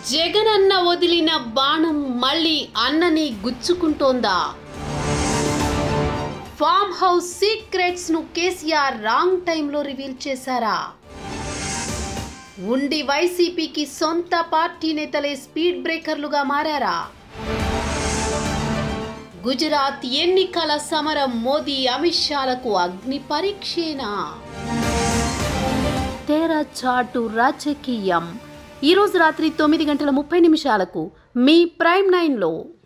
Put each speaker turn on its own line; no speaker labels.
జగనన్న వదిలిన బాణం మళ్ళీ అన్నని గుచ్చుకుంటోందా ఫామ్ హౌస్ సీక్రెట్స్ ను కేసీఆర్ రాంగ్ టైంలో రివీల్ చేశారా ఉండి వైసీపీకి సొంత పార్టీ నేతలే స్పీడ్ బ్రేకర్లుగా మారారా గుజరాత్ ఎన్నికల సమరం మోదీ అమిత్ షాలకు అగ్ని పరీక్షేనా తేరా చాటు రాజకీయం ఈరోజు రాత్రి తొమ్మిది గంటల ముప్పై నిమిషాలకు మీ ప్రైమ్ నైన్లో